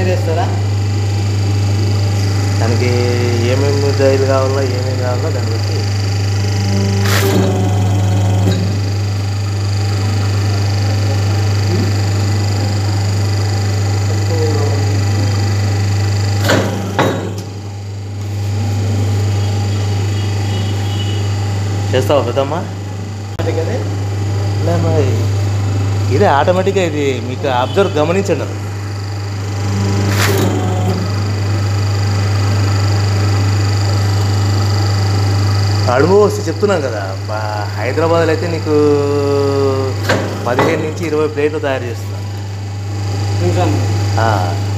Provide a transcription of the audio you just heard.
చేస్తారా దానికి ఏమేమి డైలు కావాలో ఏమేమి కావాలో దాన్ని బట్టి చేస్తావా పెద్దమ్మా అంటే కదా లే మరి ఇదే ఆటోమేటిక్గా ఇది మీకు అబ్జర్వ్ గమనించండి అనుభవం వస్తే చెప్తున్నాను కదా బా- హైదరాబాద్లో అయితే నీకు పదిహేను నుంచి ఇరవై ప్లేట్లు తయారు చేస్తున్నాను నిమిషం ఆ,